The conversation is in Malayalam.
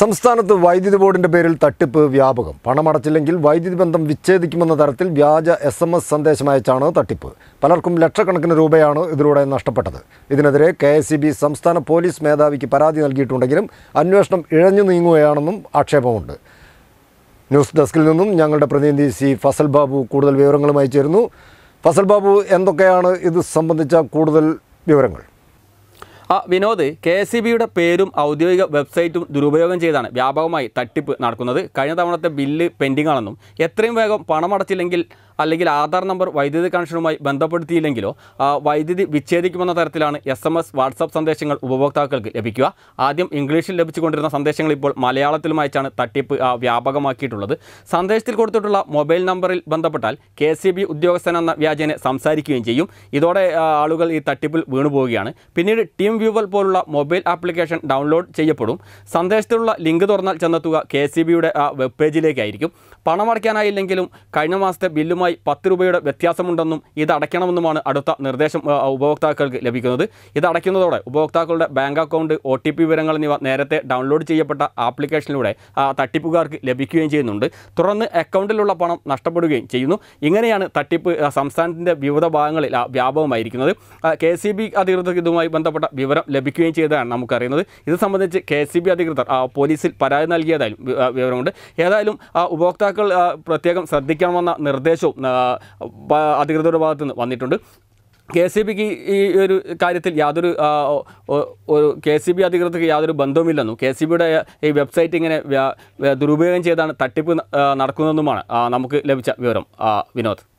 സംസ്ഥാനത്ത് വൈദ്യുതി ബോർഡിന്റെ പേരിൽ തട്ടിപ്പ് വ്യാപകം പണമടച്ചില്ലെങ്കിൽ വൈദ്യുതി ബന്ധം വിച്ഛേദിക്കുമെന്ന തരത്തിൽ വ്യാജ എസ് എം എസ് സന്ദേശം അയച്ചാണ് തട്ടിപ്പ് പലർക്കും ലക്ഷക്കണക്കിന് രൂപയാണ് ഇതിലൂടെ നഷ്ടപ്പെട്ടത് ഇതിനെതിരെ കെ എസ് സംസ്ഥാന പോലീസ് മേധാവിക്ക് പരാതി നൽകിയിട്ടുണ്ടെങ്കിലും അന്വേഷണം ഇഴഞ്ഞു നീങ്ങുകയാണെന്നും ആക്ഷേപമുണ്ട് ന്യൂസ് ഡെസ്കിൽ നിന്നും ഞങ്ങളുടെ പ്രതിനിധി സി ഫസൽ ബാബു കൂടുതൽ വിവരങ്ങളുമായി ചേരുന്നു ഫസൽ ബാബു എന്തൊക്കെയാണ് ഇത് സംബന്ധിച്ച കൂടുതൽ വിവരങ്ങൾ ആ വിനോദ് കെ എസ് സി ബിയുടെ പേരും ഔദ്യോഗിക വെബ്സൈറ്റും ദുരുപയോഗം ചെയ്താണ് വ്യാപകമായി തട്ടിപ്പ് നടക്കുന്നത് കഴിഞ്ഞ തവണത്തെ ബില്ല് പെൻഡിംഗ് ആണെന്നും എത്രയും വേഗം പണമടച്ചില്ലെങ്കിൽ അല്ലെങ്കിൽ ആധാർ നമ്പർ വൈദ്യുതി കണക്ഷനുമായി ബന്ധപ്പെടുത്തിയില്ലെങ്കിലോ ആ, വൈദ്യുതി വിച്ഛേദിക്കുമെന്ന തരത്തിലാണ് എസ് എം എസ് വാട്സപ്പ് സന്ദേശങ്ങൾ ഉപഭോക്താക്കൾക്ക് ലഭിക്കുക ആദ്യം ഇംഗ്ലീഷിൽ ലഭിച്ചുകൊണ്ടിരുന്ന സന്ദേശങ്ങൾ ഇപ്പോൾ മലയാളത്തിലും അയച്ചാണ് തട്ടിപ്പ് ആ, വ്യാപകമാക്കിയിട്ടുള്ളത് സന്ദേശത്തിൽ കൊടുത്തിട്ടുള്ള മൊബൈൽ നമ്പറിൽ ബന്ധപ്പെട്ടാൽ കെ എസ് സി ബി ഉദ്യോഗസ്ഥൻ എന്ന വ്യാജനെ സംസാരിക്കുകയും ചെയ്യും ഇതോടെ ആ, ആളുകൾ ഈ തട്ടിപ്പിൽ വീണു പോവുകയാണ് പിന്നീട് ടീം വ്യൂവൽ പോലുള്ള മൊബൈൽ ആപ്ലിക്കേഷൻ ഡൗൺലോഡ് ചെയ്യപ്പെടും സന്ദേശത്തിലുള്ള ലിങ്ക് തുറന്നാൽ ചെന്നെത്തുക കെ എസ് സി ബിയുടെ ആ വെബ് പേജിലേക്കായിരിക്കും പണമടയ്ക്കാനായില്ലെങ്കിലും കഴിഞ്ഞ മാസത്തെ ബില്ലുമായി പത്ത് രൂപയുടെ വ്യത്യാസമുണ്ടെന്നും ഇത് അടയ്ക്കണമെന്നുമാണ് അടുത്ത നിർദ്ദേശം ആ, ഉപഭോക്താക്കൾക്ക് ലഭിക്കുന്നത് ഇത് അടയ്ക്കുന്നതോടെ ഉപഭോക്താക്കളുടെ bank account O T P വിവരങ്ങൾ എന്നിവ നേരത്തെ ഡൗൺലോഡ് ചെയ്യപ്പെട്ട ആപ്ലിക്കേഷനിലൂടെ ആ, തട്ടിപ്പുകാർക്ക് ലഭിക്കുകയും ചെയ്യുന്നുണ്ട് തുടർന്ന് അക്കൗണ്ടിലുള്ള പണം നഷ്ടപ്പെടുകയും ചെയ്യുന്നു ഇങ്ങനെയാണ് തട്ടിപ്പ് ആ, സംസ്ഥാനത്തിൻ്റെ വിവിധ ഭാഗങ്ങളിൽ ആ, വ്യാപകമായിരിക്കുന്നത് കെ സി ബി അധികൃതർക്ക് ഇതുമായി ബന്ധപ്പെട്ട വിവരം ലഭിക്കുകയും ചെയ്തതാണ് നമുക്കറിയുന്നത് ഇത് സംബന്ധിച്ച് കെ സി ബി അധികൃതർ ആ, പോലീസിൽ പരാതി നൽകിയതായാലും വി- ആ, വിവരമുണ്ട് ഏതായാലും ആ, ഉപഭോക്താക്കൾ ആ, പ്രത്യേകം ശ്രദ്ധിക്കണമെന്ന നിർദ്ദേശവും ആ, പ- അധികൃതരുടെ ഭാഗത്തു നിന്ന് വന്നിട്ടുണ്ട് കെ സി ബിക്ക് ഈ ഒരു കാര്യത്തിൽ യാതൊരു ആ, ഒ- ഒരു കെ സി ബി അധികൃതർക്ക് യാതൊരു ബന്ധവുമില്ലെന്നും കെ സി ബിയുടെ ഈ വെബ്സൈറ്റ് ഇങ്ങനെ വ്യ- വ്യ- ദുരുപയോഗം ചെയ്താണ് തട്ടിപ്പ് ന- ആ, നടക്കുന്നതെന്നുമാണ് ആ, നമുക്ക് ലഭിച്ച വിവരം ആ, വിനോദ്